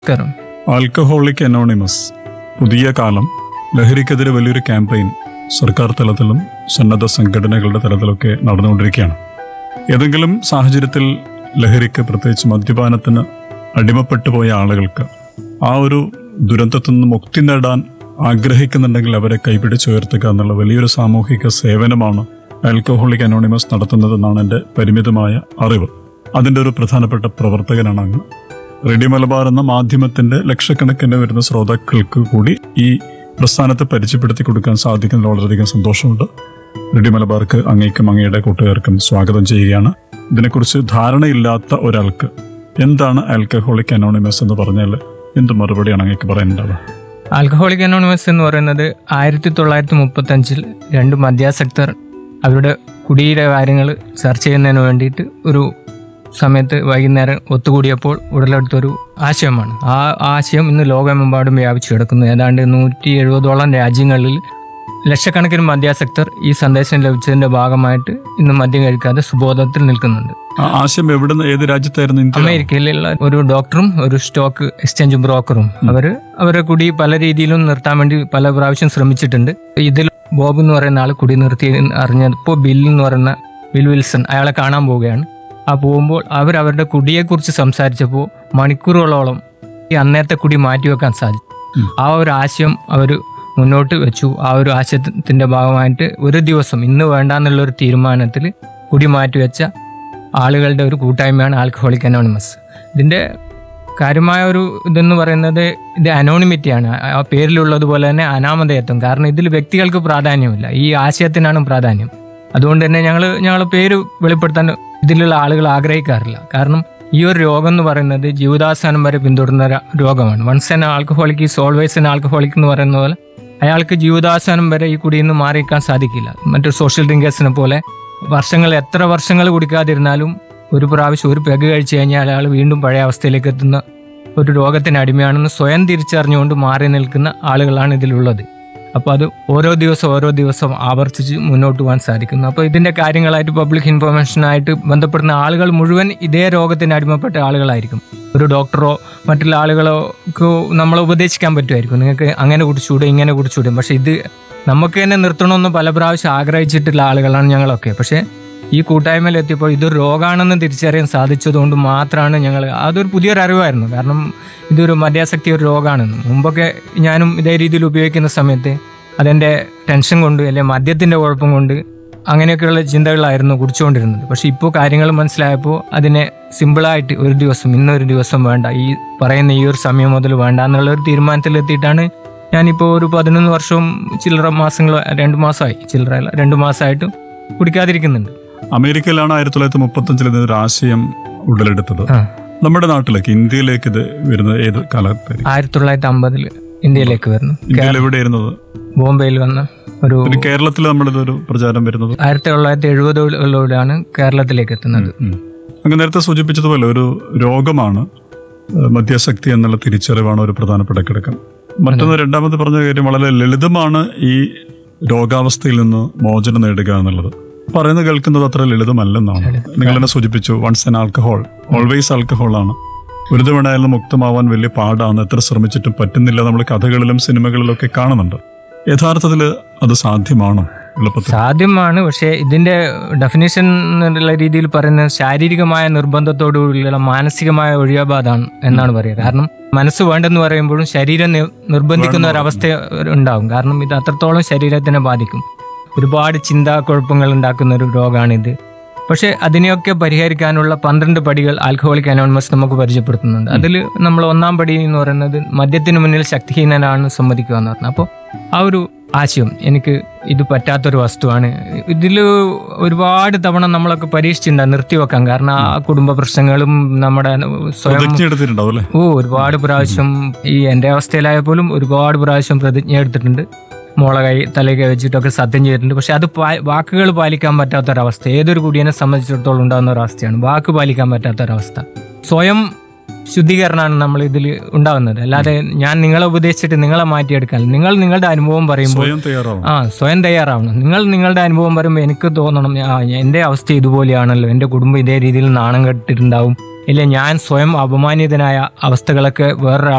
നമസ്കാരം alcoholic anonymous പുതിയ കാലം ലഹരിക്കെതിരെ വലിയൊരു ക്യാമ്പയിൻ സർക്കാർ തലത്തിലും സന്നദ്ധ സംഘടനകളുടെ തലത്തിലൊക്കെ നടന്നുകൊണ്ടിരിക്കുകയാണ് ഏതെങ്കിലും സാഹചര്യത്തിൽ ലഹരിക്ക് പ്രത്യേകിച്ച് മദ്യപാനത്തിന് അടിമപ്പെട്ടു പോയ ആളുകൾക്ക് ആ ഒരു ദുരന്തത്തിൽ നിന്ന് മുക്തി നേടാൻ ആഗ്രഹിക്കുന്നുണ്ടെങ്കിൽ അവരെ കൈപിടിച്ചുയർത്തുക എന്നുള്ള വലിയൊരു സാമൂഹിക സേവനമാണ് ആൽക്കഹോളിക് അനോണിമസ് നടത്തുന്നതെന്നാണ് എൻ്റെ പരിമിതമായ അറിവ് അതിൻ്റെ ഒരു പ്രധാനപ്പെട്ട പ്രവർത്തകനാണ് അങ്ങ് റേഡിയോ മലബാർ എന്ന മാധ്യമത്തിന്റെ ലക്ഷക്കണക്കിന് വരുന്ന ശ്രോതാക്കൾക്ക് കൂടി ഈ പ്രസ്ഥാനത്തെ പരിചയപ്പെടുത്തി കൊടുക്കാൻ സാധിക്കുന്നതിൽ വളരെയധികം സന്തോഷമുണ്ട് റേഡിയോ മലബാർക്ക് അങ്ങേക്കും അങ്ങയുടെ കൂട്ടുകാർക്കും സ്വാഗതം ചെയ്യുകയാണ് ഇതിനെക്കുറിച്ച് ധാരണയില്ലാത്ത ഒരാൾക്ക് എന്താണ് ആൽക്കഹോളിക് അനോണിമസ് എന്ന് പറഞ്ഞാൽ എന്ത് മറുപടിയാണ് അങ്ങേക്ക് പറയാനുണ്ടാവുക ആൽക്കഹോളിക് അനോണിമസ് എന്ന് പറയുന്നത് ആയിരത്തി തൊള്ളായിരത്തി മുപ്പത്തി അഞ്ചിൽ രണ്ട് മദ്യാസക്തർ അവരുടെ കുടിയുടെ കാര്യങ്ങൾ ചർച്ച ചെയ്യുന്നതിന് വേണ്ടിയിട്ട് ഒരു സമയത്ത് വൈകുന്നേരം ഒത്തുകൂടിയപ്പോൾ ഉടലെടുത്തൊരു ആശയമാണ് ആ ആശയം ഇന്ന് ലോകമെമ്പാടും വ്യാപിച്ചു കിടക്കുന്നു ഏതാണ്ട് നൂറ്റി എഴുപതോളം രാജ്യങ്ങളിൽ ലക്ഷക്കണക്കിന് മദ്യാസക്തർ ഈ സന്ദേശം ലഭിച്ചതിന്റെ ഭാഗമായിട്ട് ഇന്ന് മദ്യം കഴിക്കാതെ സുബോധത്തിൽ നിൽക്കുന്നുണ്ട് ആ ആശയം എവിടുന്ന് ഏത് രാജ്യത്തായിരുന്നു ഇന്ത്യ അമേരിക്കയിലുള്ള ഒരു ഡോക്ടറും ഒരു സ്റ്റോക്ക് എക്സ്ചേഞ്ച് ബ്രോക്കറും അവര് അവരെ കുടി പല രീതിയിലും നിർത്താൻ വേണ്ടി പല പ്രാവശ്യം ശ്രമിച്ചിട്ടുണ്ട് ഇതിൽ ബോബ് എന്ന് പറയുന്ന ആൾ കുടി നിർത്തി അറിഞ്ഞപ്പോൾ ബിൽ എന്ന് പറയുന്ന ബിൽ വിൽസൺ അയാളെ കാണാൻ പോവുകയാണ് ആ പോകുമ്പോൾ അവർ അവരുടെ കുടിയെക്കുറിച്ച് സംസാരിച്ചപ്പോൾ മണിക്കൂറുകളോളം ഈ അന്നേരത്തെ കുടി മാറ്റിവെക്കാൻ സാധിച്ചു ഉം. ആ ഒരു ആശയം അവർ മുന്നോട്ട് വെച്ചു ആ ഒരു ആശയത്തിന്റെ ഭാഗമായിട്ട് ഒരു ദിവസം ഇന്ന് വേണ്ടാന്നുള്ള ഒരു തീരുമാനത്തിൽ കുടി മാറ്റിവെച്ച ആളുകളുടെ ഒരു കൂട്ടായ്മയാണ് ആൽക്കഹോളിക് അനോണിമസ് ഇതിന്റെ കാര്യമായ ഒരു ഇതെന്ന് പറയുന്നത് ഇത് അനോണിമിറ്റിയാണ് ആ പേരിലുള്ളതുപോലെ തന്നെ അനാമധേയത്വം കാരണം ഇതിൽ വ്യക്തികൾക്ക് പ്രാധാന്യമില്ല ഈ ആശയത്തിനാണ് പ്രാധാന്യം അതുകൊണ്ട് തന്നെ ഞങ്ങൾ ഞങ്ങളെ പേര് വെളിപ്പെടുത്താൻ ഇതിലുള്ള ആളുകൾ ആഗ്രഹിക്കാറില്ല കാരണം ഈ ഒരു രോഗം എന്ന് പറയുന്നത് ജീവിതാവസാനം വരെ പിന്തുടരുന്ന ര- രോഗമാണ് once an alcoholic is always an alcoholic എന്ന് പറയുന്ന പോലെ അയാൾക്ക് ജീവിതാവസാനം വരെ ഈ കുടിയിൽ നിന്ന് മാറിയിരിക്കാൻ സാധിക്കില്ല മറ്റൊരു സോഷ്യൽ ഡ്രിങ്കേഴ്സിനെ പോലെ വർഷങ്ങൾ എത്ര വർഷങ്ങൾ കുടിക്കാതിരുന്നാലും ഒരു പ്രാവശ്യം ഒരു പെഗ് കഴിച്ചു കഴിഞ്ഞാൽ അയാൾ വീണ്ടും പഴയ അവസ്ഥയിലേക്ക് എത്തുന്ന ഒരു രോഗത്തിന് അടിമയാണെന്ന് സ്വയം തിരിച്ചറിഞ്ഞുകൊണ്ട് മാറി നിൽക്കുന്ന ആളുകളാണ് ഇതിലുള്ളത് അപ്പോൾ അത് ഓരോ ദിവസം ഓരോ ദിവസം ആവർത്തിച്ച് മുന്നോട്ട് പോകാൻ സാധിക്കുന്നു അപ്പോൾ ഇതിന്റെ കാര്യങ്ങളായിട്ട് പബ്ലിക് ഇൻഫർമേഷനായിട്ട് ബന്ധപ്പെടുന്ന ആളുകൾ മുഴുവൻ ഇതേ രോഗത്തിന് അടിമപ്പെട്ട ആളുകളായിരിക്കും ഒരു ഡോക്ടറോ മറ്റുള്ള ആളുകളോ ക്ക് നമ്മളെ ഉപദേശിക്കാൻ പറ്റുമായിരിക്കും നിങ്ങൾക്ക് അങ്ങനെ കുടിച്ചുകൂടെ ഇങ്ങനെ കുടിച്ചുകൂടെ പക്ഷെ ഇത് നമുക്ക് തന്നെ നിർത്തണമെന്ന് പല പ്രാവശ്യം ആഗ്രഹിച്ചിട്ടുള്ള ആളുകളാണ് ഞങ്ങളൊക്കെ പക്ഷേ ഈ കൂട്ടായ്മയിൽ എത്തിയപ്പോൾ ഇതൊരു രോഗമാണെന്ന് തിരിച്ചറിയാൻ സാധിച്ചതുകൊണ്ട് മാത്രമാണ് ഞങ്ങൾ അതൊരു പുതിയൊരു അറിവായിരുന്നു കാരണം ഇതൊരു മദ്യാസക്തി ഒരു രോഗമാണെന്ന് മുമ്പൊക്കെ ഞാനും ഇതേ രീതിയിൽ ഉപയോഗിക്കുന്ന സമയത്ത് അതെൻ്റെ ടെൻഷൻ കൊണ്ട് അല്ലെങ്കിൽ മദ്യത്തിൻ്റെ കുഴപ്പം കൊണ്ട് അങ്ങനെയൊക്കെയുള്ള ചിന്തകളായിരുന്നു കുടിച്ചുകൊണ്ടിരുന്നത് പക്ഷെ ഇപ്പോൾ കാര്യങ്ങൾ മനസ്സിലായപ്പോൾ അതിനെ സിമ്പിളായിട്ട് ഒരു ദിവസം ഇന്നൊരു ദിവസം വേണ്ട ഈ പറയുന്ന ഈ ഒരു സമയം മുതൽ വേണ്ട എന്നുള്ള ഒരു തീരുമാനത്തിലെത്തിയിട്ടാണ് ഞാനിപ്പോൾ ഒരു പതിനൊന്ന് വർഷവും ചില്ലറ മാസങ്ങൾ രണ്ട് മാസമായി ചില്ലറ അല്ല രണ്ട് മാസമായിട്ട് കുടിക്കാതിരിക്കുന്നുണ്ട് അമേരിക്കയിലാണ് ആയിരത്തി തൊള്ളായിരത്തി മുപ്പത്തഞ്ചിൽ ഇതൊരു ആശയം ഉടലെടുത്തത് ആ നമ്മുടെ നാട്ടിലേക്ക് ഇന്ത്യയിലേക്ക് ഇത് വരുന്നത് ഏത് കാലത്തായിരിക്കും ആയിരത്തി തൊള്ളായിരത്തി അമ്പതിൽ ഇന്ത്യയിലേക്ക് വരുന്നു ഇന്ത്യയിൽ എവിടെയായിരുന്നത് ബോംബെയിൽ വന്ന ഒരു ഒരു കേരളത്തിൽ നമ്മളിതൊരു പ്രചാരം വരുന്നത് ആയിരത്തി തൊള്ളായിരത്തി എഴുപതുകളിലൂടെയാണ് കേരളത്തിലേക്ക് എത്തുന്നത് ഉം. അങ്ങ് നേരത്തെ സൂചിപ്പിച്ചതുപോലെ ഒരു രോഗമാണ് ഏഹ് മദ്യാസക്തി എന്നുള്ള തിരിച്ചറിവാണ് ഒരു പ്രധാനപ്പെട്ട ഘടകം മറ്റൊന്ന് രണ്ടാമത് പറഞ്ഞ കാര്യം വളരെ ലളിതമാണ് ഈ രോഗാവസ്ഥയിൽ നിന്ന് മോചനം നേടുക എന്നുള്ളത് പറയുന്നത് കേൾക്കുന്നത് അത്ര ലളിതമല്ലെന്നാണ് നിങ്ങൾ തന്നെ സൂചിപ്പിച്ചു once an alcohol always alcohol ആണ് ഒരു തവണ അയാൾ മുക്തമാവാൻ വലിയ പാടാണ് എത്ര ശ്രമിച്ചിട്ടും പറ്റുന്നില്ല നമ്മൾ കഥകളിലും സിനിമകളിലും ഒക്കെ കാണുന്നുണ്ട് യഥാർത്ഥത്തിൽ അത് സാധ്യമാണോ എളുപ്പത്തിൽ സാധ്യമാണ് പക്ഷേ ഇതിന്റെ ഡെഫിനേഷൻ എന്നുള്ള രീതിയിൽ പറയുന്നത് ശാരീരികമായ നിർബന്ധത്തോടുകൂടിയുള്ള മാനസികമായ ഒഴിയാബാധാണ് എന്നാണ് പറയുക കാരണം മനസ്സ് വേണ്ടെന്ന് പറയുമ്പോഴും ശരീരം നി- നിർബന്ധിക്കുന്ന ഒരവസ്ഥ ഉണ്ടാവും കാരണം ഇത് അത്രത്തോളം ശരീരത്തിനെ ബാധിക്കും ഒരുപാട് ചിന്താക്കുഴപ്പങ്ങൾ ഉണ്ടാക്കുന്ന ഒരു രോഗമാണിത് പക്ഷെ അതിനെയൊക്കെ പരിഹരിക്കാനുള്ള പന്ത്രണ്ട് പടികൾ ആൽക്കഹോളിക് അനോണിമസ് നമുക്ക് പരിചയപ്പെടുത്തുന്നുണ്ട് അതിൽ നമ്മൾ ഒന്നാം പടി എന്ന് പറയുന്നത് മദ്യത്തിന് മുന്നിൽ ശക്തിഹീനനാണ് സമ്മതിക്കുക എന്ന് പറഞ്ഞു അപ്പോൾ ആ ഒരു ആശയം എനിക്ക് ഇത് പറ്റാത്തൊരു വസ്തുവാണ് ഇതിൽ ഒരുപാട് തവണ നമ്മളൊക്കെ പരീക്ഷിച്ചിട്ടുണ്ട് നിർത്തിവെക്കാൻ കാരണം ആ കുടുംബ പ്രശ്നങ്ങളും നമ്മുടെ സ്വയം പ്രതിജ്ഞ എടുത്തിട്ടുണ്ടാവും അല്ലേ ഓ ഒരുപാട് പ്രാവശ്യം ഈ എൻ്റെ അവസ്ഥയിലായ പോലും ഒരുപാട് പ്രാവശ്യം പ്രതിജ്ഞ എടുത്തിട്ടുണ്ട് മോളെ കൈ തലയിൽ കൈ വെച്ചിട്ടൊക്കെ സത്യം ചെയ്തിട്ടുണ്ട് പക്ഷെ അത് പാ- വാക്കുകൾ പാലിക്കാൻ പറ്റാത്തൊരവസ്ഥ ഏതൊരു കുടിയനെ സംബന്ധിച്ചിടത്തോളം ഉണ്ടാകുന്ന ഒരവസ്ഥയാണ് വാക്ക് പാലിക്കാൻ പറ്റാത്തൊരവസ്ഥ സ്വയം ശുദ്ധീകരണമാണ് നമ്മൾ ഇതിൽ ഉണ്ടാകുന്നത് അല്ലാതെ ഞാൻ നിങ്ങളെ ഉപദേശിച്ചിട്ട് നിങ്ങളെ മാറ്റിയെടുക്കാൻ നിങ്ങൾ നിങ്ങളുടെ അനുഭവം പറയുമ്പോൾ സ്വയം തയ്യാറാവണം ആ സ്വയം തയ്യാറാവണം നിങ്ങൾ നിങ്ങളുടെ അനുഭവം പറയുമ്പോൾ എനിക്ക് തോന്നണം ആ എൻ്റെ അവസ്ഥ ഇതുപോലെയാണല്ലോ എൻ്റെ കുടുംബം ഇതേ രീതിയിൽ നാണം കെട്ടിട്ടുണ്ടാവും ഇല്ല ഞാൻ സ്വയം അപമാനിതനായ അവസ്ഥകളൊക്കെ വേറൊരാൾ